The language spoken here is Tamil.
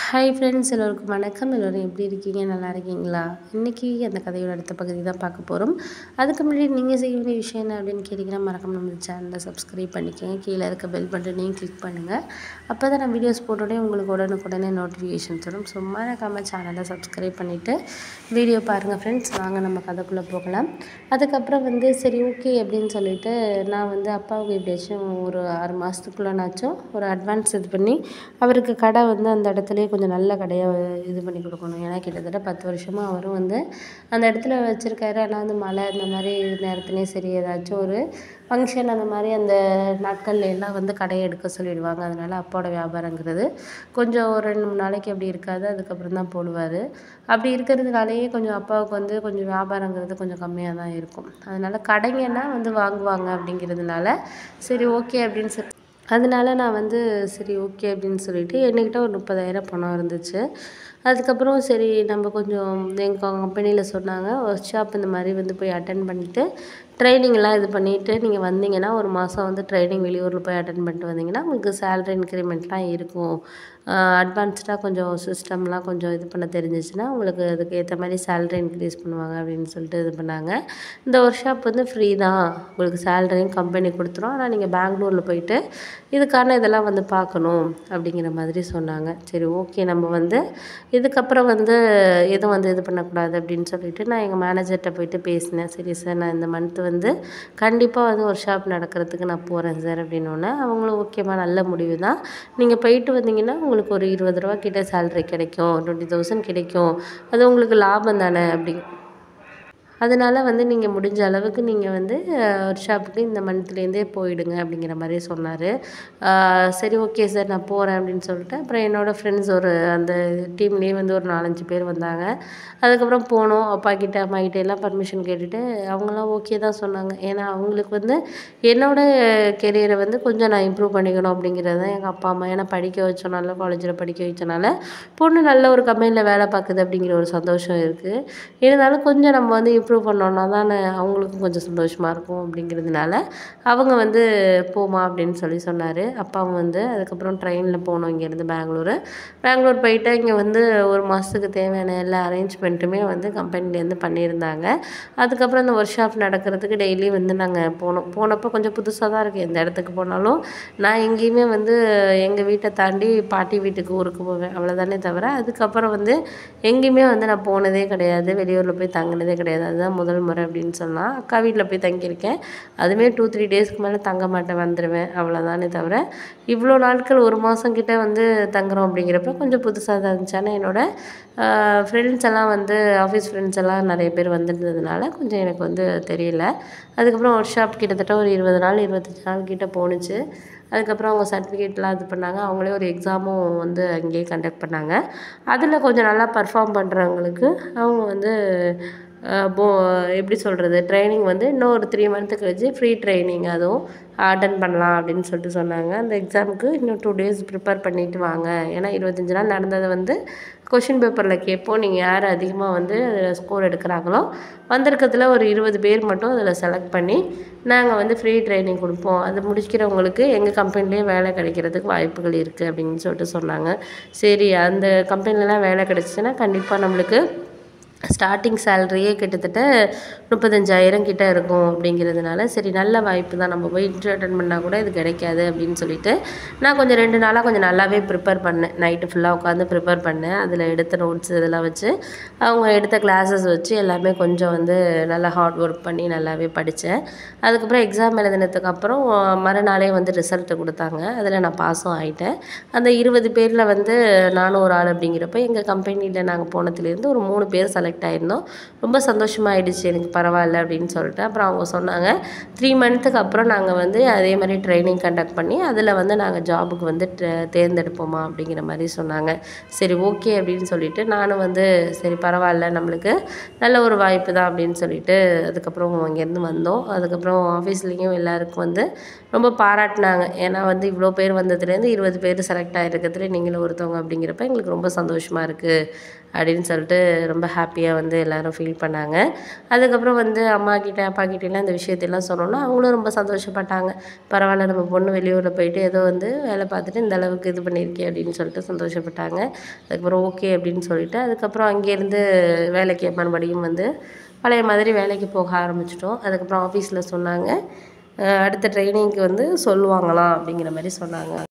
ஹாய் ஃப்ரெண்ட்ஸ் எல்லோருக்கும் வணக்கம் எல்லோரும் எப்படி இருக்கீங்க நல்லா இருக்கீங்களா இன்றைக்கி அந்த கதையோட அடுத்த பகுதி தான் பார்க்க போகிறோம் அதுக்கு முன்னாடி நீங்கள் செய்ய வேண்டிய விஷயம் என்ன அப்படின்னு கேட்டிங்கன்னா மறக்காம நம்ம சேனலை சப்ஸ்கிரைப் பண்ணிக்கோங்க கீழே இருக்க பெல் பட்டனையும் கிளிக் பண்ணுங்கள் அப்போ தான் நான் வீடியோஸ் போட்டோடனே உங்களுக்கு உடனுக்குடனே நோட்டிஃபிகேஷன் வரும் ஸோ மறக்காமல் சேனலை சப்ஸ்கிரைப் பண்ணிவிட்டு வீடியோ பாருங்கள் ஃப்ரெண்ட்ஸ் வாங்க நம்ம கதைக்குள்ளே போகலாம் அதுக்கப்புறம் வந்து சரி ஓகே அப்படின்னு சொல்லிட்டு நான் வந்து அப்பாவுக்கு எப்படியாச்சும் ஒரு ஆறு மாதத்துக்குள்ளனாச்சும் ஒரு அட்வான்ஸ் இது பண்ணி அவருக்கு கடை வந்து அந்த இடத்துலயே கொஞ்சம் நல்ல கடையாக இது பண்ணி கொடுக்கணும் ஏன்னா கிட்டத்தட்ட பத்து வருஷமாக அவரும் வந்து அந்த இடத்துல வச்சுருக்காரு ஆனால் வந்து மழை இந்த மாதிரி நேரத்துலேயும் சரி ஏதாச்சும் ஒரு ஃபங்க்ஷன் அந்த மாதிரி அந்த நாட்கள்ல எல்லாம் வந்து கடையை எடுக்க சொல்லிடுவாங்க அதனால் அப்பாவோட வியாபாரங்கிறது கொஞ்சம் ஒரு ரெண்டு மூணு நாளைக்கு அப்படி இருக்காது அதுக்கப்புறம் தான் போடுவார் அப்படி இருக்கிறதுனாலேயே கொஞ்சம் அப்பாவுக்கு வந்து கொஞ்சம் வியாபாரங்கிறது கொஞ்சம் கம்மியாக தான் இருக்கும் அதனால் கடைங்கன்னா வந்து வாங்குவாங்க அப்படிங்கிறதுனால சரி ஓகே அப்படின்னு சொல்லி அதனால நான் வந்து சரி ஓகே அப்படின்னு சொல்லிட்டு என்கிட்ட ஒரு முப்பதாயிரம் பணம் இருந்துச்சு அதுக்கப்புறம் சரி நம்ம கொஞ்சம் எங்கள் கம்பெனியில் சொன்னாங்க ஒர்க் ஷாப் இந்த மாதிரி வந்து போய் அட்டன் பண்ணிவிட்டு ட்ரைனிங்லாம் இது பண்ணிவிட்டு நீங்கள் வந்தீங்கன்னா ஒரு மாதம் வந்து ட்ரைனிங் வெளியூரில் போய் அட்டன் பண்ணிட்டு வந்தீங்கன்னா உங்களுக்கு சேலரி இன்க்ரிமெண்ட்லாம் இருக்கும் அட்வான்ஸ்டாக கொஞ்சம் சிஸ்டம்லாம் கொஞ்சம் இது பண்ண தெரிஞ்சிச்சுன்னா உங்களுக்கு அதுக்கு ஏற்ற மாதிரி சேலரி இன்க்ரீஸ் பண்ணுவாங்க அப்படின்னு சொல்லிட்டு இது பண்ணாங்க இந்த ஒர்க் ஷாப் வந்து ஃப்ரீ தான் உங்களுக்கு சேலரியும் கம்பெனி கொடுத்துரும் ஆனால் நீங்கள் பெங்களூரில் போயிட்டு இதுக்கான இதெல்லாம் வந்து பார்க்கணும் அப்படிங்கிற மாதிரி சொன்னாங்க சரி ஓகே நம்ம வந்து இதுக்கப்புறம் வந்து எதுவும் வந்து இது பண்ணக்கூடாது அப்படின்னு சொல்லிட்டு நான் எங்கள் மேனேஜர்கிட்ட போயிட்டு பேசினேன் சரி சார் நான் இந்த மந்த் வந்து கண்டிப்பாக வந்து ஒரு ஷாப் நடக்கிறதுக்கு நான் போகிறேன் சார் அப்படின்னோடனே அவங்களும் ஓகேம்மா நல்ல முடிவு தான் நீங்கள் போயிட்டு வந்தீங்கன்னா உங்களுக்கு ஒரு இருபது ரூபா கிட்ட சேலரி கிடைக்கும் டுவெண்ட்டி தௌசண்ட் கிடைக்கும் அது உங்களுக்கு லாபம் தானே அப்படி அதனால் வந்து நீங்கள் முடிஞ்ச அளவுக்கு நீங்கள் வந்து ஒர்க் ஷாப்புக்கு இந்த மந்த்லேருந்தே போயிடுங்க அப்படிங்கிற மாதிரி சொன்னார் சரி ஓகே சார் நான் போகிறேன் அப்படின்னு சொல்லிட்டு அப்புறம் என்னோடய ஃப்ரெண்ட்ஸ் ஒரு அந்த டீம்லேயே வந்து ஒரு நாலஞ்சு பேர் வந்தாங்க அதுக்கப்புறம் போனோம் அப்பா கிட்ட அம்மா கிட்ட எல்லாம் பர்மிஷன் கேட்டுட்டு அவங்களாம் ஓகே தான் சொன்னாங்க ஏன்னா அவங்களுக்கு வந்து என்னோடய கெரியரை வந்து கொஞ்சம் நான் இம்ப்ரூவ் பண்ணிக்கணும் அப்படிங்கிறது தான் எங்கள் அப்பா அம்மா ஏன்னா படிக்க வச்சோம் நல்ல காலேஜில் படிக்க வச்சனால பொண்ணு நல்ல ஒரு கம்பெனியில் வேலை பார்க்குது அப்படிங்கிற ஒரு சந்தோஷம் இருக்குது இருந்தாலும் கொஞ்சம் நம்ம வந்து இம்ப்ரூவ் பண்ணோன்னா தானே அவங்களுக்கும் கொஞ்சம் சந்தோஷமாக இருக்கும் அப்படிங்கிறதுனால அவங்க வந்து போமா அப்படின்னு சொல்லி சொன்னார் அப்பாவும் வந்து அதுக்கப்புறம் ட்ரெயினில் போனோம் இங்கேருந்து பெங்களூரு பெங்களூர் போயிட்டு இங்கே வந்து ஒரு மாதத்துக்கு தேவையான எல்லா அரேஞ்ச்மெண்ட்டுமே வந்து கம்பெனிலேருந்து பண்ணியிருந்தாங்க அதுக்கப்புறம் இந்த ஒர்க் ஷாப் நடக்கிறதுக்கு டெய்லி வந்து நாங்கள் போனோம் போனப்போ கொஞ்சம் புதுசாக தான் இருக்குது எந்த இடத்துக்கு போனாலும் நான் எங்கேயுமே வந்து எங்கள் வீட்டை தாண்டி பாட்டி வீட்டுக்கு ஊருக்கு போவேன் அவ்வளோதானே தவிர அதுக்கப்புறம் வந்து எங்கேயுமே வந்து நான் போனதே கிடையாது வெளியூரில் போய் தங்கினதே கிடையாது அதுதான் முதல் முறை அப்படின்னு சொன்னால் அக்கா வீட்டில் போய் தங்கியிருக்கேன் அதுவுமே டூ த்ரீ டேஸ்க்கு மேலே தங்க மாட்டேன் வந்துடுவேன் அவ்வளோதானே தவிர இவ்வளோ நாட்கள் ஒரு மாதம் கிட்ட வந்து தங்குறோம் அப்படிங்கிறப்ப கொஞ்சம் புதுசாக தான் இருந்துச்சு ஆனால் என்னோடய ஃப்ரெண்ட்ஸ் எல்லாம் வந்து ஆஃபீஸ் ஃப்ரெண்ட்ஸ் எல்லாம் நிறைய பேர் வந்திருந்ததுனால கொஞ்சம் எனக்கு வந்து தெரியல அதுக்கப்புறம் ஒர்க் ஷாப் கிட்டத்தட்ட ஒரு இருபது நாள் இருபத்தஞ்சி நாள் கிட்ட போணுச்சு அதுக்கப்புறம் அவங்க சர்டிஃபிகேட்லாம் இது பண்ணாங்க அவங்களே ஒரு எக்ஸாமும் வந்து அங்கேயே கண்டக்ட் பண்ணாங்க அதில் கொஞ்சம் நல்லா பர்ஃபார்ம் பண்ணுறவங்களுக்கு அவங்க வந்து போ எப்படி சொல்கிறது ட்ரைனிங் வந்து இன்னும் ஒரு த்ரீ மந்த்து கழிச்சு ஃப்ரீ ட்ரைனிங் அதுவும் அட்டன் பண்ணலாம் அப்படின்னு சொல்லிட்டு சொன்னாங்க அந்த எக்ஸாமுக்கு இன்னும் டூ டேஸ் ப்ரிப்பேர் பண்ணிவிட்டு வாங்க ஏன்னா இருபத்தஞ்சி நாள் நடந்ததை வந்து கொஷின் பேப்பரில் கேட்போம் நீங்கள் யார் அதிகமாக வந்து அதில் ஸ்கோர் எடுக்கிறாங்களோ வந்திருக்கிறதுல ஒரு இருபது பேர் மட்டும் அதில் செலக்ட் பண்ணி நாங்கள் வந்து ஃப்ரீ ட்ரைனிங் கொடுப்போம் அது முடிக்கிறவங்களுக்கு எங்கள் கம்பெனிலேயே வேலை கிடைக்கிறதுக்கு வாய்ப்புகள் இருக்குது அப்படின்னு சொல்லிட்டு சொன்னாங்க சரி அந்த கம்பெனிலலாம் வேலை கிடச்சிச்சின்னா கண்டிப்பாக நம்மளுக்கு ஸ்டார்டிங் சேலரியே கிட்டத்தட்ட முப்பத்தஞ்சாயிரம் கிட்ட இருக்கும் அப்படிங்கிறதுனால சரி நல்ல வாய்ப்பு தான் நம்ம போய் இன்டர்வியூ அட்டன் பண்ணால் கூட இது கிடைக்காது அப்படின்னு சொல்லிட்டு நான் கொஞ்சம் ரெண்டு நாளாக கொஞ்சம் நல்லாவே ப்ரிப்பேர் பண்ணேன் நைட்டு ஃபுல்லாக உட்காந்து ப்ரிப்பேர் பண்ணேன் அதில் எடுத்த நோட்ஸ் இதெல்லாம் வச்சு அவங்க எடுத்த கிளாஸஸ் வச்சு எல்லாமே கொஞ்சம் வந்து நல்லா ஹார்ட் ஒர்க் பண்ணி நல்லாவே படித்தேன் அதுக்கப்புறம் எக்ஸாம் எழுதினதுக்கு அப்புறம் மறுநாளே வந்து ரிசல்ட்டு கொடுத்தாங்க அதில் நான் பாஸும் ஆகிட்டேன் அந்த இருபது பேரில் வந்து நானும் ஒரு ஆள் அப்படிங்கிறப்ப எங்கள் கம்பெனியில் நாங்கள் போனதுலேருந்து ஒரு மூணு பேர் செலக்ட் ஆகிருந்தோம் ரொம்ப சந்தோஷமாயிடுச்சு எனக்கு பரவாயில்ல அப்படின்னு சொல்லிட்டு அப்புறம் அவங்க சொன்னாங்க த்ரீ மந்த்துக்கு அப்புறம் நாங்கள் வந்து அதே மாதிரி ட்ரைனிங் கண்டக்ட் பண்ணி அதில் வந்து நாங்கள் ஜாபுக்கு வந்து தேர்ந்தெடுப்போமா அப்படிங்கிற மாதிரி சொன்னாங்க சரி ஓகே அப்படின்னு சொல்லிட்டு நானும் வந்து சரி பரவாயில்ல நம்மளுக்கு நல்ல ஒரு வாய்ப்பு தான் அப்படின்னு சொல்லிட்டு அதுக்கப்புறம் அங்கேருந்து வந்தோம் அதுக்கப்புறம் ஆஃபீஸ்லேயும் எல்லாருக்கும் வந்து ரொம்ப பாராட்டினாங்க ஏன்னா வந்து இவ்வளோ பேர் வந்ததுலேருந்து இருபது பேர் செலக்ட் ஆகிருக்கிறதுல நீங்களும் ஒருத்தவங்க அப்படிங்கிறப்ப எங்களுக்கு ரொம்ப சந்தோஷமாக இருக்குது அப்படின்னு சொல்லிட்டு ரொம்ப ஹாப்பியாக ஹாப்பியாக வந்து எல்லோரும் ஃபீல் பண்ணாங்க அதுக்கப்புறம் வந்து அம்மா கிட்ட அப்பா கிட்டலாம் இந்த விஷயத்தையெல்லாம் சொன்னோன்னா அவங்களும் ரொம்ப சந்தோஷப்பட்டாங்க பரவாயில்ல நம்ம பொண்ணு வெளியூரில் போயிட்டு ஏதோ வந்து வேலை பார்த்துட்டு இந்த அளவுக்கு இது பண்ணியிருக்கே அப்படின்னு சொல்லிட்டு சந்தோஷப்பட்டாங்க அதுக்கப்புறம் ஓகே அப்படின்னு சொல்லிட்டு அதுக்கப்புறம் அங்கேருந்து வேலைக்கு மறுபடியும் வந்து பழைய மாதிரி வேலைக்கு போக ஆரம்பிச்சிட்டோம் அதுக்கப்புறம் ஆஃபீஸில் சொன்னாங்க அஹ் அடுத்த ட்ரைனிங்க்கு வந்து சொல்லுவாங்களாம் அப்படிங்கிற மாதிரி சொன்னாங்க